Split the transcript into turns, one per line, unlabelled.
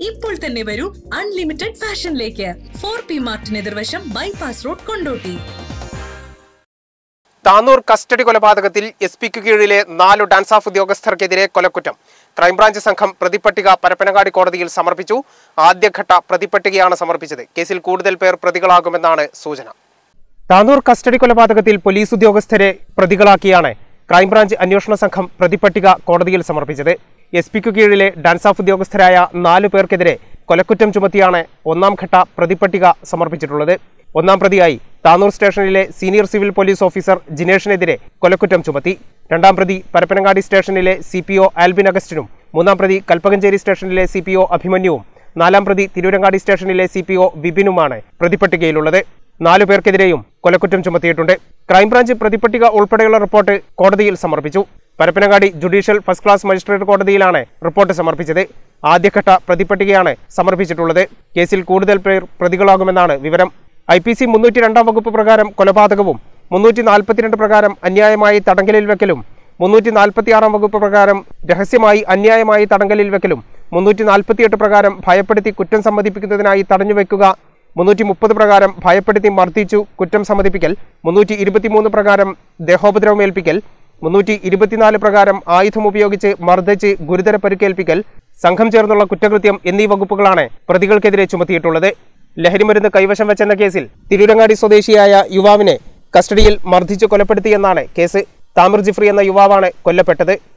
ഇപ്പോൾ തന്നെ വരൂ അൺലിമിറ്റഡ് ഫാഷനിലേക്ക് ഫോർ പി മാർട്ടിന് എതിർവശം bypass road Kondotty
Tanur custody കൊലപാതകത്തിൽ എസ് പിക്ക് കീഴിലെ നാലു ഡാൻസ് ഓഫ് ഉദ്യോഗസ്ഥർക്കെതിരെ കൊലക്കുറ്റം ക്രൈംബ്രാഞ്ച് സംഘം പ്രതിപട്ടിക പരപ്പനങ്ങാടി കോടതിയിൽ സമർപ്പിച്ചു ആദ്യഘട്ട പ്രതിപട്ടികയാണ് സമർപ്പിച്ചത് കേസിൽ കൂടുതൽ പേർ പ്രതികളാകുമെന്നാണ് സൂചന താനൂർ കസ്റ്റഡി കൊലപാതകത്തിൽ പോലീസ് ഉദ്യോഗസ്ഥരെ പ്രതികളാക്കിയാണ് ക്രൈംബ്രാഞ്ച് അന്വേഷണ സംഘം പ്രതിപട്ടിക കോടതിയിൽ സമർപ്പിച്ചത് എസ് പിക്ക് കീഴിലെ ഡാൻസ് ഓഫ് ഉദ്യോഗസ്ഥരായ നാലു പേർക്കെതിരെ കൊലക്കുറ്റം ചുമത്തിയാണ് ഒന്നാം ഘട്ട പ്രതിപട്ടിക സമർപ്പിച്ചിട്ടുള്ളത് ഒന്നാം പ്രതിയായി താനൂർ സ്റ്റേഷനിലെ സീനിയർ സിവിൽ പോലീസ് ഓഫീസർ ജിനേഷിനെതിരെ കൊലക്കുറ്റം ചുമത്തി രണ്ടാം പ്രതി പരപ്പനങ്ങാടി സ്റ്റേഷനിലെ സി പി ഒ ആൽബിൻ അഗസ്റ്റിനും മൂന്നാം പ്രതി കൽപ്പകഞ്ചേരി സ്റ്റേഷനിലെ സി പി ഒ അഭിമന്യുവും നാലാം പ്രതി തിരൂരങ്ങാടി സ്റ്റേഷനിലെ സി പി ഒ വിപിനുമാണ് പ്രതിപട്ടികയിലുള്ളത് നാലു പേർക്കെതിരെയും കൊലക്കുറ്റം ചുമത്തിയിട്ടുണ്ട് ക്രൈംബ്രാഞ്ച് പ്രതിപട്ടിക ഉൾപ്പെടെയുള്ള റിപ്പോർട്ട് കോടതിയിൽ സമർപ്പിച്ചു Parappanangadi judicial first class magistrate കോടതിയിലാണ് റിപ്പോർട്ട് സമർപ്പിച്ചത് ആദ്യഘട്ട പ്രതിപട്ടികയാണ് സമർപ്പിച്ചിട്ടുള്ളത് കേസിൽ കൂടുതൽ പേർ പ്രതികളാകുമെന്നാണ് വിവരം ഐ പി സി മുന്നൂറ്റി രണ്ടാം വകുപ്പ് പ്രകാരം കൊലപാതകവും മുന്നൂറ്റി നാൽപ്പത്തിരണ്ട് പ്രകാരം അന്യായമായി തടങ്കലിൽ വെക്കലും മുന്നൂറ്റി നാൽപ്പത്തി ആറാം വകുപ്പ് പ്രകാരം രഹസ്യമായി അന്യായമായി തടങ്കലിൽ വെക്കലും മുന്നൂറ്റി നാൽപ്പത്തിയെട്ട് പ്രകാരം ഭയപ്പെടുത്തി കുറ്റം സമ്മതിപ്പിക്കുന്നതിനായി തടഞ്ഞുവെക്കുക മുന്നൂറ്റി മുപ്പത് പ്രകാരം ഭയപ്പെടുത്തി മർദ്ദിച്ചു കുറ്റം സമ്മതിപ്പിക്കൽ മുന്നൂറ്റി ഇരുപത്തിമൂന്ന് പ്രകാരം ദേഹോപദ്രവമേൽപ്പിക്കൽ മുന്നൂറ്റി ഇരുപത്തിനാല് പ്രകാരം ആയുധം ഉപയോഗിച്ച് മർദ്ദിച്ച് ഗുരുതര പരിക്കേൽപ്പിക്കൽ സംഘം ചേർന്നുള്ള കുറ്റകൃത്യം എന്നീ വകുപ്പുകളാണ് പ്രതികൾക്കെതിരെ ചുമത്തിയിട്ടുള്ളത് ലഹരിമരുന്ന് കൈവശം വെച്ചെന്ന കേസിൽ തിരൂരങ്ങാടി സ്വദേശിയായ യുവാവിനെ കസ്റ്റഡിയിൽ മർദ്ദിച്ച് കൊലപ്പെടുത്തിയെന്നാണ് കേസ് താമിർ ജിഫ്രി എന്ന യുവാവാണ് കൊല്ലപ്പെട്ടത്